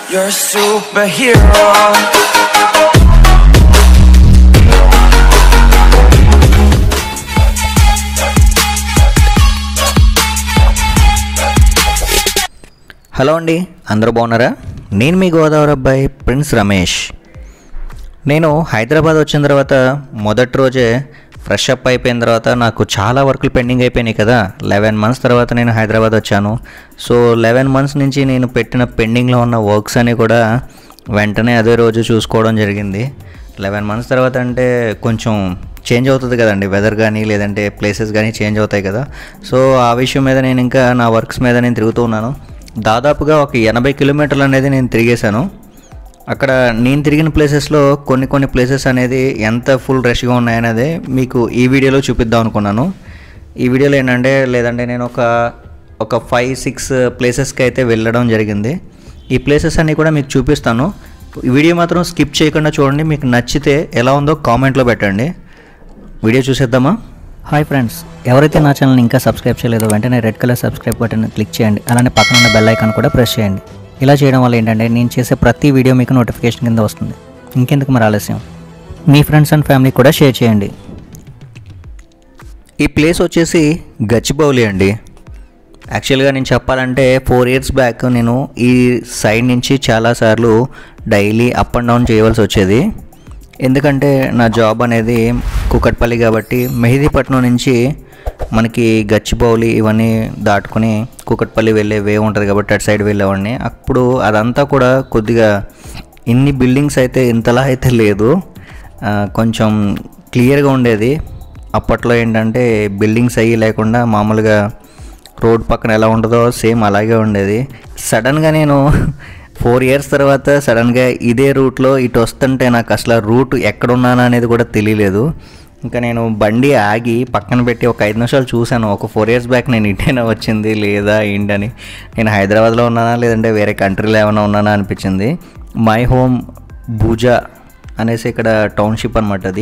You're a superhero. Hello అండి అందరూ బాగున్నారా నేను మీ గోదావరి అబ్బాయి ప్రిన్స్ రమేష్ నేను హైదరాబాద్ వచ్చిన తర్వాత మొదటి రోజే ఫ్రెష్ అప్ అయిపోయిన తర్వాత నాకు చాలా వర్కులు పెండింగ్ అయిపోయినాయి కదా లెవెన్ మంత్స్ తర్వాత నేను హైదరాబాద్ వచ్చాను సో లెవెన్ మంత్స్ నుంచి నేను పెట్టిన పెండింగ్లో ఉన్న వర్క్స్ అన్నీ కూడా వెంటనే అదే రోజు చూసుకోవడం జరిగింది లెవెన్ మంత్స్ తర్వాత అంటే కొంచెం చేంజ్ అవుతుంది కదండి వెదర్ కానీ లేదంటే ప్లేసెస్ కానీ చేంజ్ అవుతాయి కదా సో ఆ విషయం మీద నేను ఇంకా నా వర్క్స్ మీద నేను తిరుగుతూ ఉన్నాను దాదాపుగా ఒక ఎనభై కిలోమీటర్లు అనేది నేను తిరిగేశాను అక్కడ నేను తిరిగిన ప్లేసెస్లో కొన్ని కొన్ని ప్లేసెస్ అనేది ఎంత ఫుల్ రష్గా ఉన్నాయనేది మీకు ఈ వీడియోలో చూపిద్దాం అనుకున్నాను ఈ వీడియోలో ఏంటంటే లేదంటే నేను ఒక ఒక ఫైవ్ సిక్స్ ప్లేసెస్కి అయితే వెళ్ళడం జరిగింది ఈ ప్లేసెస్ అన్నీ కూడా మీకు చూపిస్తాను ఈ వీడియో మాత్రం స్కిప్ చేయకుండా చూడండి మీకు నచ్చితే ఎలా ఉందో కామెంట్లో పెట్టండి వీడియో చూసేద్దామా హాయ్ ఫ్రెండ్స్ ఎవరైతే నా ఛానల్ని ఇంకా సబ్స్క్రైబ్ చేయలేదో వెంటనే red colour subscribe button click చేయండి అలానే పక్కన ఉన్న బెల్ ఐకాన్ కూడా ప్రెస్ చేయండి ఇలా చేయడం వల్ల ఏంటంటే నేను చేసే ప్రతి వీడియో మీకు నోటిఫికేషన్ కింద వస్తుంది ఇంకెందుకు మరి ఆలస్యం మీ ఫ్రెండ్స్ అండ్ ఫ్యామిలీ కూడా షేర్ చేయండి ఈ ప్లేస్ వచ్చేసి గచ్చిబౌలి అండి యాక్చువల్గా నేను చెప్పాలంటే ఫోర్ ఇయర్స్ బ్యాక్ నేను ఈ సైడ్ నుంచి చాలాసార్లు డైలీ అప్ అండ్ డౌన్ చేయవలసి వచ్చేది ఎందుకంటే నా జాబ్ అనేది కుకట్పల్లి కాబట్టి మెహదీపట్నం నుంచి మనకి గచ్చిబౌలి ఇవన్నీ దాటుకొని కుకట్పల్లి వెళ్ళే వే ఉంటుంది కాబట్టి అటు సైడ్ వెళ్ళేవాడిని అప్పుడు అదంతా కూడా కొద్దిగా ఇన్ని బిల్డింగ్స్ అయితే ఇంతలా అయితే లేదు ఆ, కొంచెం క్లియర్గా ఉండేది అప్పట్లో ఏంటంటే బిల్డింగ్స్ అయ్యి లేకుండా మామూలుగా రోడ్ పక్కన ఎలా ఉంటుందో సేమ్ అలాగే ఉండేది సడన్గా నేను ఫోర్ ఇయర్స్ తర్వాత సడన్గా ఇదే రూట్లో ఇటు వస్తుంటే నాకు అసలు ఆ రూట్ ఎక్కడున్నాను అనేది కూడా తెలియలేదు ఇంకా నేను బండి ఆగి పక్కన పెట్టి ఒక ఐదు నిమిషాలు చూశాను ఒక ఫోర్ ఇయర్స్ బ్యాక్ నేను ఇంటైనా వచ్చింది లేదా ఏంటని నేను హైదరాబాద్లో ఉన్నానా లేదంటే వేరే కంట్రీలో ఏమైనా ఉన్నానా అనిపించింది మై హోమ్ భూజా అనేసి ఇక్కడ టౌన్షిప్ అనమాట అది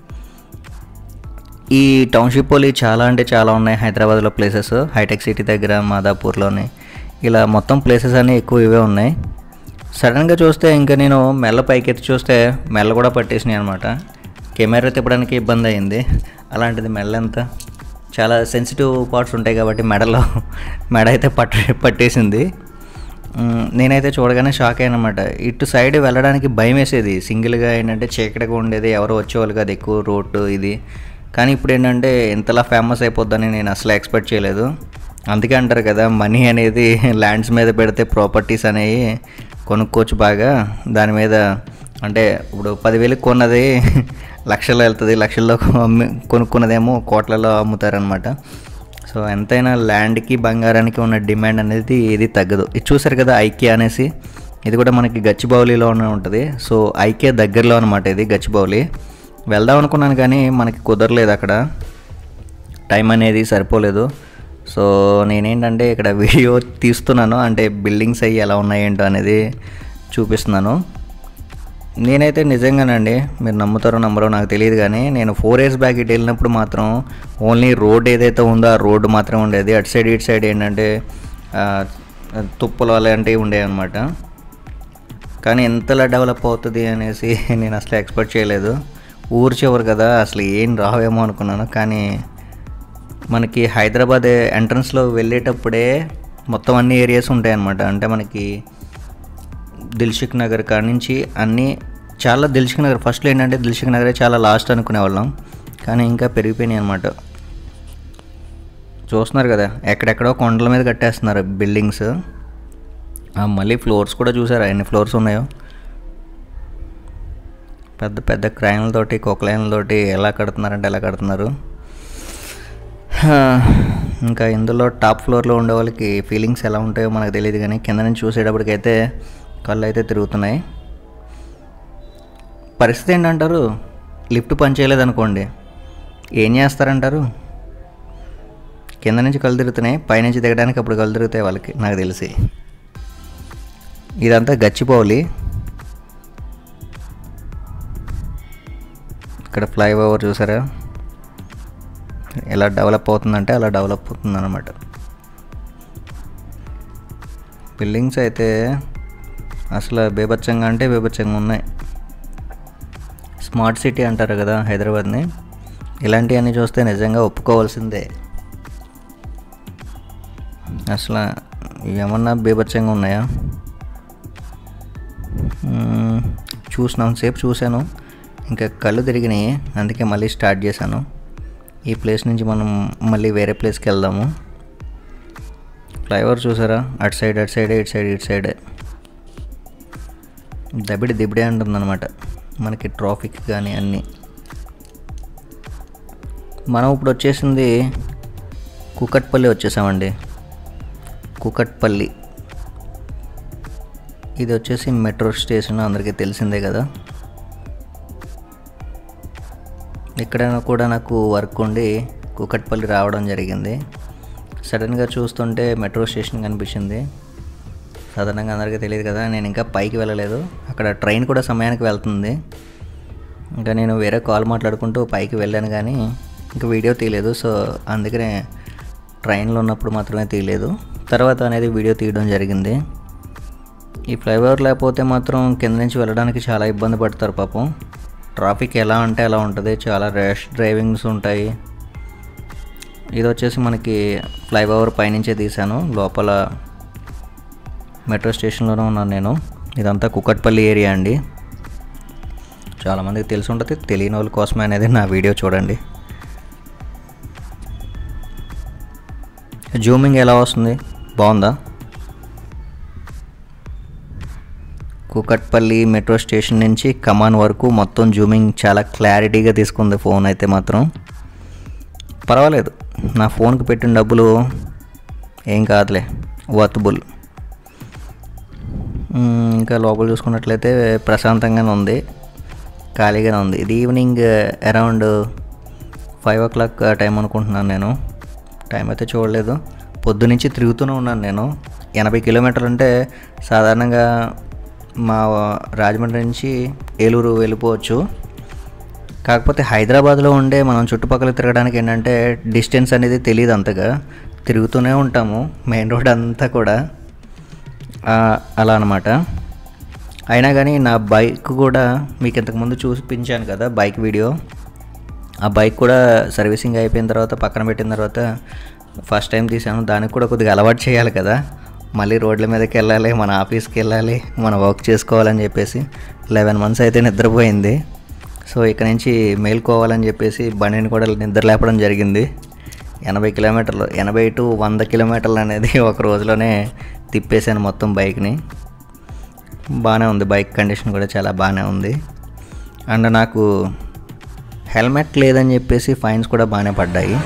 ఈ టౌన్షిప్ పోలి చాలా అంటే చాలా ఉన్నాయి హైదరాబాద్లో ప్లేసెస్ హైటెక్ సిటీ దగ్గర మాదాపూర్లోని ఇలా మొత్తం ప్లేసెస్ అన్నీ ఎక్కువ ఇవే ఉన్నాయి సడన్గా చూస్తే ఇంకా నేను మెల్ల పైకెత్తి చూస్తే మెల్ల కూడా పట్టేసినాయి అనమాట కెమెరా తిప్పడానికి ఇబ్బంది అయింది అలాంటిది మెల్ల ఎంత చాలా సెన్సిటివ్ పార్ట్స్ ఉంటాయి కాబట్టి మెడలో మెడ అయితే పట్ట పట్టేసింది మ్, నేనైతే చూడగానే షాక్ అయ్యానమాట ఇటు సైడ్ వెళ్ళడానికి భయం వేసేది సింగిల్గా ఏంటంటే చీకటిగా ఉండేది ఎవరు వచ్చేవాళ్ళు కాదు ఎక్కువ రోడ్డు ఇది కానీ ఇప్పుడు ఏంటంటే ఇంతలా ఫేమస్ అయిపోద్దని నేను అసలు ఎక్స్పెక్ట్ చేయలేదు అందుకే అంటారు కదా మనీ అనేది ల్యాండ్స్ మీద పెడితే ప్రాపర్టీస్ అనేవి కొనుక్కోవచ్చు బాగా దాని మీద అంటే ఇప్పుడు పదివేలకు కొన్నది లక్షల్లో వెళ్తుంది లక్షల్లో అమ్మి కొనుక్కున్నదేమో కోట్లలో అమ్ముతారనమాట సో ఎంతైనా ల్యాండ్కి బంగారానికి ఉన్న డిమాండ్ అనేది ఇది తగ్గదు ఇది చూసారు కదా ఐకే అనేసి ఇది కూడా మనకి గచ్చిబౌలిలోనే ఉంటుంది సో ఐకే దగ్గరలో అనమాట ఇది గచ్చిబౌలి వెళ్దాం అనుకున్నాను కానీ మనకి కుదరలేదు అక్కడ టైం అనేది సరిపోలేదు సో నేనేంటంటే ఇక్కడ వీడియో తీస్తున్నాను అంటే బిల్డింగ్స్ అయ్యి ఎలా ఉన్నాయేంటో అనేది చూపిస్తున్నాను నేనైతే నిజంగానండి మీరు నమ్ముతారో నమ్మరో నాకు తెలియదు కానీ నేను ఫోర్ ఇయర్స్ బ్యాక్ ఇటు వెళ్ళినప్పుడు మాత్రం ఓన్లీ రోడ్ ఏదైతే ఉందో ఆ రోడ్డు మాత్రమే ఉండేది అటు సైడ్ ఇటు సైడ్ ఏంటంటే ఆ, తుప్పలు అలాంటివి ఉండేవి అనమాట కానీ ఎంతలా డెవలప్ అవుతుంది అనేసి నేను అసలు ఎక్స్పెక్ట్ చేయలేదు ఊరు చివరు కదా అసలు ఏం రావేమో అనుకున్నాను కానీ మనకి హైదరాబాద్ ఎంట్రన్స్లో వెళ్ళేటప్పుడే మొత్తం అన్ని ఏరియాస్ ఉంటాయి అన్నమాట అంటే మనకి దిల్షుక్ నగర్ కాడ నుంచి అన్నీ చాలా దిల్షుక్ నగర్ ఫస్ట్లో ఏంటంటే దిల్షుక్ నగరే చాలా లాస్ట్ అనుకునేవాళ్ళం కానీ ఇంకా పెరిగిపోయినాయి అనమాట చూస్తున్నారు కదా ఎక్కడెక్కడో కొండల మీద కట్టేస్తున్నారు బిల్డింగ్స్ ఆ, మళ్ళీ ఫ్లోర్స్ కూడా చూసారా ఎన్ని ఫ్లోర్స్ ఉన్నాయో పెద్ద పెద్ద క్రైన్లతోటి కొక్లైన్లతోటి ఎలా కడుతున్నారంటే ఎలా కడుతున్నారు హా, ఇంకా ఇందులో టాప్ ఫ్లోర్లో ఉండే వాళ్ళకి ఫీలింగ్స్ ఎలా ఉంటాయో మనకు తెలియదు కానీ కింద నుంచి చూసేటప్పటికైతే కళ్ళు అయితే తిరుగుతున్నాయి పరిస్థితి ఏంటంటారు లిఫ్ట్ పనిచేయలేదు అనుకోండి ఏం చేస్తారంటారు కింద నుంచి కళ్ళు తిరుగుతున్నాయి పైనుంచి దిగడానికి అప్పుడు కళ్ళు తిరుగుతాయి వాళ్ళకి నాకు తెలిసి ఇదంతా గచ్చిపోవాలి ఇక్కడ ఫ్లైఓవర్ చూసారా ఎలా డెవలప్ అవుతుందంటే అలా డెవలప్ అవుతుంది అనమాట బిల్డింగ్స్ అయితే అసలు బేబచ్చంగా అంటే బేబచ్చంగా ఉన్నాయి స్మార్ట్ సిటీ అంటారు కదా హైదరాబాద్ని ఇలాంటివన్నీ చూస్తే నిజంగా ఒప్పుకోవాల్సిందే అసలు ఏమన్నా బీభత్సంగా ఉన్నాయా మ్మ్, చూసినంతసేపు చూశాను ఇంకా కళ్ళు తిరిగినాయి అందుకే మళ్ళీ స్టార్ట్ చేశాను ఈ ప్లేస్ నుంచి మనం మళ్ళీ వేరే ప్లేస్కి వెళ్దాము ఫ్లైఓవర్ చూసారా అటు సైడ్ అటు సైడ్ ఇటు సైడ్ ఇటు సైడ్ దబిడి దిబిడే ఉంటుందన్నమాట మనకి ట్రాఫిక్ కానీ అన్నీ మనం ఇప్పుడు వచ్చేసింది కుకట్పల్లి వచ్చేసామండి కుకట్పల్లి ఇది వచ్చేసి మెట్రో స్టేషన్ అందరికీ తెలిసిందే కదా ఇక్కడ కూడా నాకు వర్క్ ఉండి కుకట్పల్లి రావడం జరిగింది సడన్గా చూస్తుంటే మెట్రో స్టేషన్ కనిపించింది సాధారణంగా అందరికీ తెలియదు కదా నేను ఇంకా పైకి వెళ్ళలేదు అక్కడ ట్రైన్ కూడా సమయానికి వెళ్తుంది ఇంకా నేను వేరే కాల్ మాట్లాడుకుంటూ పైకి వెళ్ళాను కానీ ఇంకా వీడియో తీయలేదు సో అందుకనే ట్రైన్లో ఉన్నప్పుడు మాత్రమే తీయలేదు తర్వాత అనేది వీడియో తీయడం జరిగింది ఈ ఫ్లైఓవర్ లేకపోతే మాత్రం కింద నుంచి వెళ్ళడానికి చాలా ఇబ్బంది పడతారు పాపం ట్రాఫిక్ ఎలా అంటే అలా ఉంటుంది చాలా ర్యాష్ డ్రైవింగ్స్ ఉంటాయి ఇది వచ్చేసి మనకి ఫ్లైఓవర్ పైనుంచే తీశాను లోపల మెట్రో స్టేషన్లోనే ఉన్నాను నేను ఇదంతా కుక్కట్పల్లి ఏరియా అండి చాలామందికి తెలిసి ఉంటుంది తెలియని వాళ్ళ కోసమే అనేది నా వీడియో చూడండి జూమింగ్ ఎలా వస్తుంది బాగుందా కూకట్పల్లి మెట్రో స్టేషన్ నుంచి కమాన్ వరకు మొత్తం జూమింగ్ చాలా క్లారిటీగా తీసుకుంది ఫోన్ అయితే మాత్రం పర్వాలేదు నా ఫోన్కి పెట్టిన డబ్బులు ఏం కాదులే వర్తబుల్ మ్మ్, ఇంకా లోపల చూసుకున్నట్లయితే ప్రశాంతంగానే ఉంది ఖాళీగానే ఉంది ఇది evening around five o'clock time అనుకుంటున్నాను నేను టైం అయితే చూడలేదు పొద్దునుంచి తిరుగుతూనే ఉన్నాను నేను ఎనభై కిలోమీటర్లు అంటే సాధారణంగా మా రాజమండ్రి నుంచి ఏలూరు వెళ్ళిపోవచ్చు కాకపోతే హైదరాబాద్లో ఉండే మనం చుట్టుపక్కల తిరగడానికి ఏంటంటే డిస్టెన్స్ అనేది తెలియదు అంతగా తిరుగుతూనే ఉంటాము మెయిన్ రోడ్ అంతా కూడా ఆ, అలా అనమాట అయినా కానీ నా బైక్ కూడా మీకు ఇంతకుముందు చూపించాను కదా బైక్ వీడియో ఆ బైక్ కూడా సర్వీసింగ్ అయిపోయిన తర్వాత పక్కన పెట్టిన తర్వాత ఫస్ట్ టైం తీసాను దానికి కూడా కొద్దిగా అలవాటు చేయాలి కదా మళ్ళీ రోడ్ల మీదకి వెళ్ళాలి మన ఆఫీస్కి వెళ్ళాలి మన వర్క్ చేసుకోవాలని చెప్పేసి లెవెన్ మంత్స్ అయితే నిద్రపోయింది సో ఇక్కడ నుంచి మేల్కోవాలని చెప్పేసి బండిని కూడా నిద్ర లేపడం జరిగింది ఎనభై కిలోమీటర్లు ఎనభై టు వంద కిలోమీటర్లు అనేది ఒక రోజులోనే తిప్పేశాను మొత్తం బైక్ని బాగానే ఉంది బైక్ కండిషన్ కూడా చాలా బాగానే ఉంది అండ్ నాకు హెల్మెట్ లేదని చెప్పేసి ఫైన్స్ కూడా బాగానే పడ్డాయి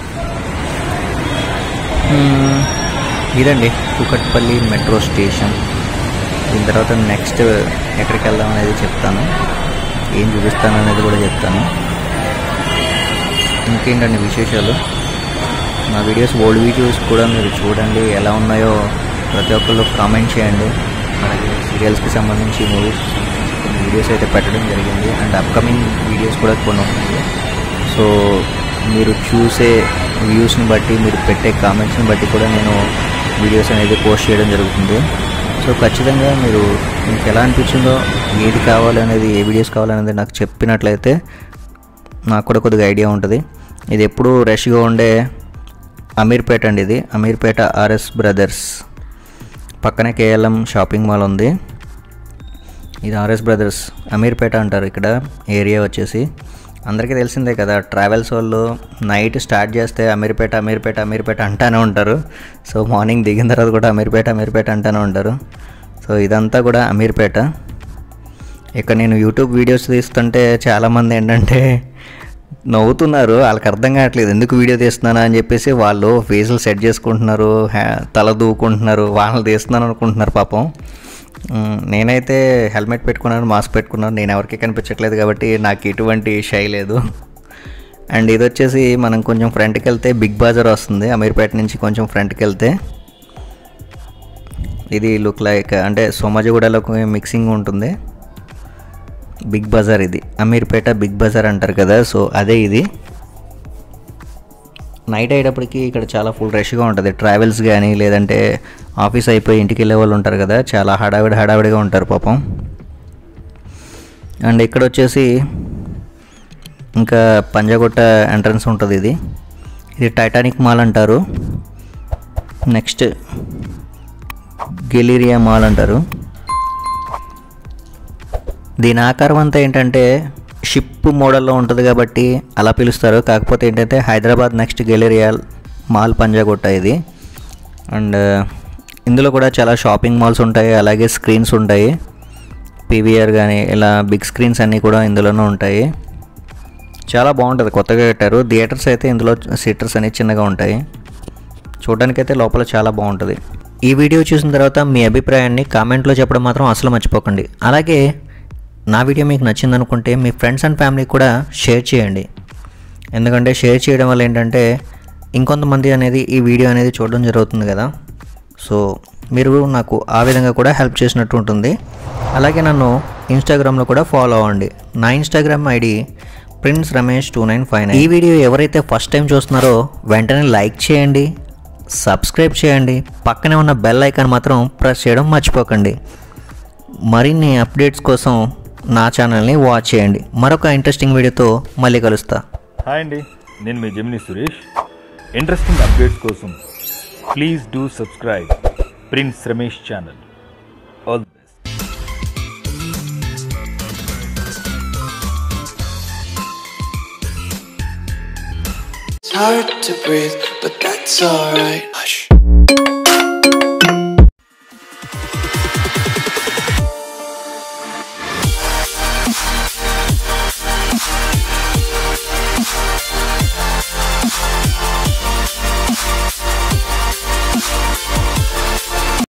మ్మ్. ఇదండి కుకట్పల్లి మెట్రో స్టేషన్ దీని తర్వాత నెక్స్ట్ ఎక్కడికి వెళ్దాం అనేది చెప్తాను ఏం చూపిస్తాను అనేది కూడా చెప్తాను ఇంకేంటండి విశేషాలు నా వీడియోస్ ఓల్డ్ వీడియోస్ కూడా మీరు చూడండి ఎలా ఉన్నాయో ప్రతి ఒక్కళ్ళు కామెంట్ చేయండి అలాగే సీరియల్స్కి సంబంధించి మూవీస్కి సంబంధించి కొన్ని వీడియోస్ అయితే పెట్టడం జరిగింది అండ్ అప్కమింగ్ వీడియోస్ కూడా కొన్ని ఉన్నాయి సో మీరు చూసే వ్యూస్ని బట్టి మీరు పెట్టే కామెంట్స్ని బట్టి కూడా నేను వీడియోస్ అనేది పోస్ట్ చేయడం జరుగుతుంది సో ఖచ్చితంగా మీరు మీకు ఎలా అనిపించిందో ఏది కావాలనేది ఏ వీడియోస్ కావాలనేది నాకు చెప్పినట్లయితే నాకు కూడా కొద్దిగా ఐడియా ఉంటుంది ఇది ఎప్పుడు రష్గా ఉండే అమీర్పేట అండి ఇది అమీర్పేట ఆర్ఎస్ బ్రదర్స్ పక్కనే కేఎల్ఎం షాపింగ్ మాల్ ఉంది ఇది ఆర్ఎస్ బ్రదర్స్ అమీర్పేట అంటారు ఇక్కడ ఏరియా వచ్చేసి అందరికీ తెలిసిందే కదా ట్రావెల్స్ వాళ్ళు నైట్ స్టార్ట్ చేస్తే అమీర్పేట అమీర్పేట అమీర్పేట అంటానే ఉంటారు సో మార్నింగ్ దిగిన తర్వాత కూడా అమీర్పేట అమీర్పేట అంటానే ఉంటారు సో ఇదంతా కూడా అమీర్పేట ఇక్కడ నేను యూట్యూబ్ వీడియోస్ తీస్తుంటే చాలామంది ఏంటంటే నవ్వుతున్నారు వాళ్ళకి అర్థం కావట్లేదు ఎందుకు వీడియో తీస్తున్నానా అని చెప్పేసి వాళ్ళు ఫేసులు సెట్ చేసుకుంటున్నారు హ్యా- తల దూకుంటున్నారు వాళ్ళని తీస్తున్నాను అనుకుంటున్నారు పాపం మ్, నేనైతే హెల్మెట్ పెట్టుకున్నాను మాస్క్ పెట్టుకున్నాను నేను ఎవరికి కనిపించట్లేదు కాబట్టి నాకు ఎటువంటి షై లేదు అండ్ ఇది వచ్చేసి మనం కొంచెం ఫ్రంట్కి వెళ్తే బిగ్ బాజార్ వస్తుంది అమీర్పేట నుంచి కొంచెం ఫ్రంట్కి వెళ్తే ఇది లుక్ లైక్ అంటే సోమాజిగూడలో మిక్సింగ్ ఉంటుంది బిగ్ బజార్ ఇది అమీర్పేట బిగ్ బజార్ అంటారు కదా సో అదే ఇది నైట్ అయ్యేటప్పటికి ఇక్కడ చాలా ఫుల్ రష్గా ఉంటుంది ట్రావెల్స్ కానీ లేదంటే ఆఫీస్ అయిపోయి ఇంటికి వెళ్ళే వాళ్ళు ఉంటారు కదా చాలా హడావిడి హడావిడిగా ఉంటారు పాపం అండ్ ఇక్కడ వచ్చేసి ఇంకా పంజాగుట్ట ఎంట్రన్స్ ఉంటుంది ఇది ఇది టైటానిక్ మాల్ అంటారు నెక్స్ట్ గెలీరియా మాల్ అంటారు దీని ఆకారం అంతా ఏంటంటే షిప్ మోడల్లో ఉంటుంది కాబట్టి అలా పిలుస్తారు కాకపోతే ఏంటంటే Hyderabad next Galleria mall Panjagutta ఇది అండ్ ఇందులో కూడా చాలా షాపింగ్ మాల్స్ ఉంటాయి అలాగే స్క్రీన్స్ ఉంటాయి పీవీఆర్ కానీ ఇలా బిగ్ స్క్రీన్స్ అన్నీ కూడా ఇందులోనే ఉంటాయి చాలా బాగుంటుంది కొత్తగా కట్టారు థియేటర్స్ అయితే ఇందులో సీటర్స్ అనేవి చిన్నగా ఉంటాయి చూడడానికైతే లోపల చాలా బాగుంటుంది ఈ వీడియో చూసిన తర్వాత మీ అభిప్రాయాన్ని కామెంట్లో చెప్పడం మాత్రం అసలు మర్చిపోకండి అలాగే నా వీడియో మీకు నచ్చిందనుకుంటే మీ ఫ్రెండ్స్ అండ్ ఫ్యామిలీ కూడా షేర్ చేయండి ఎందుకంటే షేర్ చేయడం వల్ల ఏంటంటే ఇంకొంతమంది అనేది ఈ వీడియో అనేది చూడడం జరుగుతుంది కదా సో మీరు నాకు ఆ విధంగా కూడా హెల్ప్ చేసినట్టు ఉంటుంది అలాగే నన్ను ఇన్స్టాగ్రామ్లో కూడా ఫాలో అవ్వండి నా Instagram ID Prince Ramesh two nine five nine ఈ వీడియో ఎవరైతే ఫస్ట్ టైం చూస్తున్నారో వెంటనే లైక్ చేయండి సబ్స్క్రైబ్ చేయండి పక్కనే ఉన్న బెల్ ఐకాన్ మాత్రం ప్రెస్ చేయడం మర్చిపోకండి మరిన్ని అప్డేట్స్ కోసం నా ఛానల్ని వాచ్ చేయండి మరొక ఇంట్రెస్టింగ్ వీడియోతో మళ్ళీ కలుస్తా హాయ్ అండి నేను మీ జమిని సురేష్ ఇంట్రెస్టింగ్ అప్డేట్స్ కోసం please do subscribe Prince Ramesh channel all the best It's hard to breathe, but that's alright. Hush.